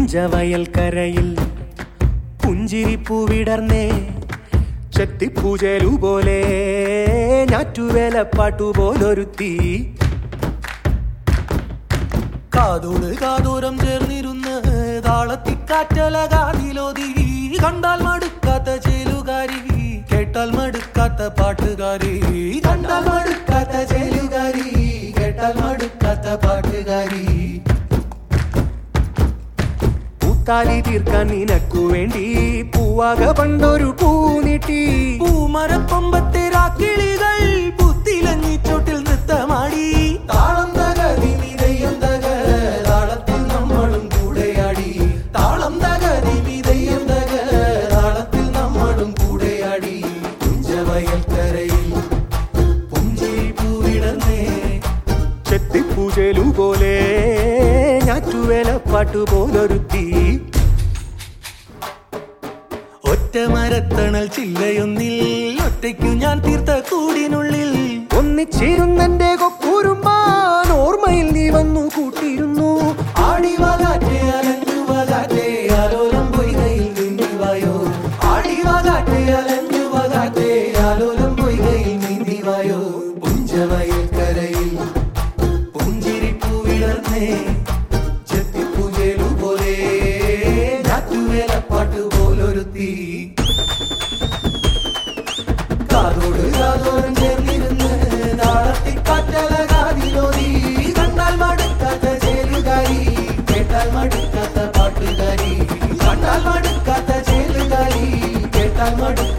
പുഞ്ചവയൽക്കരയിൽ പുഞ്ചിരിപ്പൂവിടർന്നേ ചെത്തിപ്പൂജലു പോലെ ഞാറ്റുവേല പാട്ടുപോലൊരുത്തി കാതോട് കാതോരം ചേർന്നിരുന്ന് താളത്തിക്കാറ്റല കാതിലോതി കണ്ടാൽ മടുക്കാത്ത ചേലുകാരി കേട്ടാൽ മടുക്കാത്ത പാട്ടുകാരി കണ്ടാൽ മടുക്കാത്ത ചേലുകാരി കേട്ടാൽ മടുക്കാത്ത പാട്ടുകാരി പൂത്താലി തീർക്കാൻ നിനക്കു വേണ്ടി പൂവാക പണ്ടൊരു പൂ നീട്ടി പൂമരക്കൊമ്പത്തെ രാക്കിളികൾ പുത്തിലഞ്ഞിച്ചോട്ടിൽ നൃത്തമാടി താളം തകതി നിതയം തക താളത്തിൽ നമ്മളും കൂടെയാടി താളം തകതി നിതയം തക താളത്തിൽ നമ്മളും കൂടെയാടി പുഞ്ചവയൽക്കരയിൽ പുഞ്ചിരി പൂവിടന്നേ ചെത്തിപ്പൂജലു പോലെ ഞാറ്റുവേല പാട്ടുപോലൊരുത്തി ഒറ്റ മരത്തണൽ ചില്ലയൊന്നിൽ ഒറ്റയ്ക്കു ഞാൻ തീർത്ത കൂടിനുള്ളിൽ ഒന്നിച്ചിരുന്നെന്റെ കൊക്കൂരുമ്പാൻ ഓർമ്മയിൽ നീ വന്നു കൂട്ടിയിരുന്നു ആടിവാകാറ്റെ അലഞ്ഞുവാകാറ്റെ ആലോലം പൊയ്കയിൽ നീന്തിവായോ ആടിവാകാറ്റെ അലഞ്ഞുവാകാറ്റെ ആലോലം പൊയ്കയിൽ നീന്തിവായോ പുഞ്ചവയൽക്കരയിൽ പുഞ്ചിരിപ്പൂവിടർന്നേ ചെത്തിപ്പൂജേലു പോലെ ഞാറ്റുവേലപ്പാട്ട് പോലൊരുത്തി കാതോട് കാതോരം ചേർന്നിരുന്ന് താളത്തിക്കാറ്റല കാതിലോതി കണ്ടാൽ മടുക്കാത്ത ചേലുകാരി കേട്ടാൽ മടുക്കാത്ത പാട്ടുകാരി കണ്ടാൽ മടുക്കാത്ത ചേലുകാരി കേട്ടാൽ മടുക്കാത്ത